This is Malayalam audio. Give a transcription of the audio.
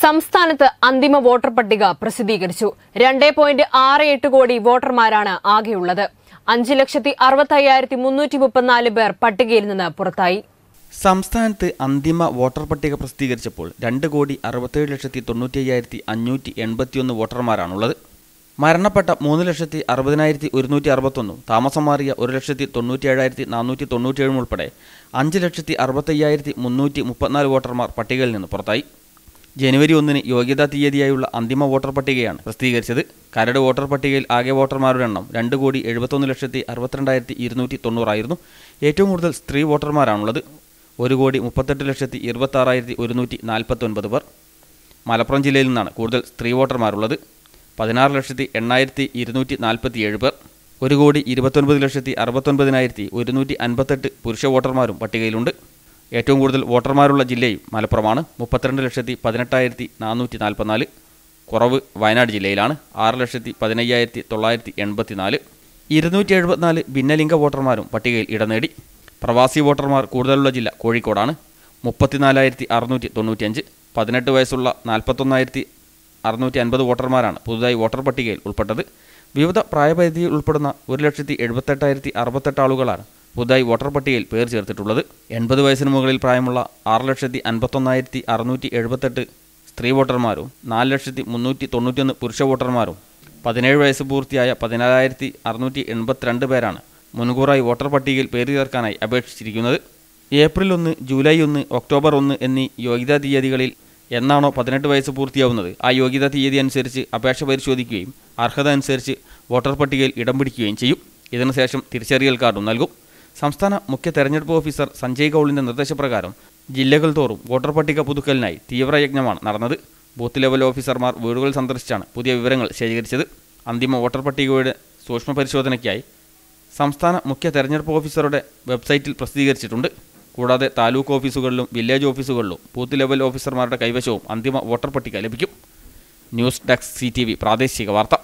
സംസ്ഥാനത്ത് അന്തിമ വോട്ടർ പട്ടിക പ്രസിദ്ധീകരിച്ചു രണ്ടേ പോയിന്റ് ആറ് എട്ട് കോടി വോട്ടർമാരാണ് ആകെയുള്ളത് അഞ്ച് ലക്ഷത്തി അറുപത്തയ്യായിരത്തി മുന്നൂറ്റി മുപ്പത്തിനാല് പേർ പട്ടികയിൽ നിന്ന് പുറത്തായി സംസ്ഥാനത്ത് അന്തിമ വോട്ടർ പട്ടിക പ്രസിദ്ധീകരിച്ചപ്പോൾ രണ്ട് കോടി അറുപത്തേഴ് ലക്ഷത്തി തൊണ്ണൂറ്റി അയ്യായിരത്തി അഞ്ഞൂറ്റി എൺപത്തിയൊന്ന് വോട്ടർമാരാണുള്ളത് മരണപ്പെട്ട മൂന്ന് ലക്ഷത്തി അറുപതിനായിരത്തി ഒരുന്നൂറ്റി അറുപത്തൊന്നും താമസം മാറിയ ഒരു ലക്ഷത്തി തൊണ്ണൂറ്റി ഏഴായിരത്തി നാനൂറ്റി തൊണ്ണൂറ്റിയേഴും ഉൾപ്പെടെ അഞ്ച് ലക്ഷത്തി അറുപത്തയ്യായിരത്തി മുന്നൂറ്റി മുപ്പത്തിനാല് വോട്ടർമാർ പട്ടികയിൽ നിന്ന് പുറത്തായി ജനുവരി ഒന്നിന് യോഗ്യതാ തീയതിയായുള്ള അന്തിമ വോട്ടർ പട്ടികയാണ് പ്രസിദ്ധീകരിച്ചത് കരട് വോട്ടർ പട്ടികയിൽ ആകെ വോട്ടർമാരുടെ എണ്ണം രണ്ട് കോടി എഴുപത്തൊന്ന് ലക്ഷത്തി അറുപത്തിരണ്ടായിരത്തി ഇരുന്നൂറ്റി തൊണ്ണൂറായിരുന്നു ഏറ്റവും കൂടുതൽ സ്ത്രീ വോട്ടർമാരാണുള്ളത് ഒരു കോടി മുപ്പത്തെട്ട് ലക്ഷത്തി ഇരുപത്താറായിരത്തി ഒരുന്നൂറ്റി നാൽപ്പത്തൊൻപത് പേർ മലപ്പുറം ജില്ലയിൽ നിന്നാണ് കൂടുതൽ സ്ത്രീ വോട്ടർമാരുള്ളത് പതിനാറ് ലക്ഷത്തി എണ്ണായിരത്തി ഇരുന്നൂറ്റി നാൽപ്പത്തി ഏഴ് പേർ ഒരു കോടി ഇരുപത്തൊൻപത് ലക്ഷത്തി അറുപത്തൊൻപതിനായിരത്തി ഒരുന്നൂറ്റി അൻപത്തെട്ട് പുരുഷ വോട്ടർമാരും പട്ടികയിലുണ്ട് ഏറ്റവും കൂടുതൽ വോട്ടർമാരുള്ള ജില്ലയും മലപ്പുറമാണ് മുപ്പത്തിരണ്ട് ലക്ഷത്തി പതിനെട്ടായിരത്തി നാനൂറ്റി നാൽപ്പത്തിനാല് കുറവ് വയനാട് ജില്ലയിലാണ് ആറ് ലക്ഷത്തി പതിനയ്യായിരത്തി തൊള്ളായിരത്തി എൺപത്തി നാല് ഇരുന്നൂറ്റി എഴുപത്തിനാല് ഭിന്നലിംഗ വോട്ടർമാരും പട്ടികയിൽ ഇടം നേടി പ്രവാസി വോട്ടർമാർ കൂടുതലുള്ള ജില്ല കോഴിക്കോടാണ് മുപ്പത്തിനാലായിരത്തി അറുന്നൂറ്റി തൊണ്ണൂറ്റിയഞ്ച് പതിനെട്ട് വയസ്സുള്ള നാൽപ്പത്തൊന്നായിരത്തി അറുന്നൂറ്റി അൻപത് വോട്ടർമാരാണ് പുതുതായി വോട്ടർ പട്ടികയിൽ ഉൾപ്പെട്ടത് വിവിധ പ്രായപരിധിയിൽ ഉൾപ്പെടുന്ന ഒരു ലക്ഷത്തി എഴുപത്തെട്ടായിരത്തി അറുപത്തെട്ട് ആളുകളാണ് പുതുതായി വോട്ടർ പട്ടികയിൽ പേർ ചേർത്തിട്ടുള്ളത് എൺപത് വയസ്സിന് മുകളിൽ പ്രായമുള്ള ആറ് ലക്ഷത്തി അൻപത്തൊന്നായിരത്തി അറുന്നൂറ്റി എഴുപത്തെട്ട് സ്ത്രീ വോട്ടർമാരും നാല് ലക്ഷത്തി മുന്നൂറ്റി തൊണ്ണൂറ്റിയൊന്ന് പുരുഷ വോട്ടർമാരും പതിനേഴ് വയസ്സ് പൂർത്തിയായ പതിനാലായിരത്തി അറുന്നൂറ്റി എൺപത്തിരണ്ട് പേരാണ് മുൻകൂറായി വോട്ടർ പട്ടികയിൽ പേര് ചേർക്കാനായി അപേക്ഷിച്ചിരിക്കുന്നത് ഏപ്രിൽ ഒന്ന് ജൂലൈ ഒന്ന് ഒക്ടോബർ ഒന്ന് എന്നീ യോഗ്യതാ തീയതികളിൽ എന്നാണോ പതിനെട്ട് വയസ്സ് പൂർത്തിയാവുന്നത് ആ യോഗ്യതാ തീയതി അനുസരിച്ച് അപേക്ഷ പരിശോധിക്കുകയും അർഹത അനുസരിച്ച് വോട്ടർ പട്ടികയിൽ ഇടം പിടിക്കുകയും ചെയ്യും ഇതിനുശേഷം തിരിച്ചറിയൽ കാർഡും നൽകും സംസ്ഥാന മുഖ്യ തെരഞ്ഞെടുപ്പ് ഓഫീസർ സഞ്ജയ് കൗളിന്റെ നിർദ്ദേശപ്രകാരം ജില്ലകൾ തോറും വോട്ടർ പട്ടിക പുതുക്കലിനായി തീവ്രയജ്ഞമാണ് നടന്നത് ബൂത്ത് ലെവൽ ഓഫീസർമാർ വീടുകൾ സന്ദർശിച്ചാണ് പുതിയ വിവരങ്ങൾ ശേഖരിച്ചത് അന്തിമ വോട്ടർ പട്ടികയുടെ സൂക്ഷ്മ പരിശോധനയ്ക്കായി സംസ്ഥാന മുഖ്യ തെരഞ്ഞെടുപ്പ് ഓഫീസറുടെ വെബ്സൈറ്റിൽ പ്രസിദ്ധീകരിച്ചിട്ടുണ്ട് കൂടാതെ താലൂക്ക് ഓഫീസുകളിലും വില്ലേജ് ഓഫീസുകളിലും ബൂത്ത് ലെവൽ ഓഫീസർമാരുടെ കൈവശവും അന്തിമ വോട്ടർ പട്ടിക ലഭിക്കും ന്യൂസ് ഡെസ്ക് സി പ്രാദേശിക വാർത്ത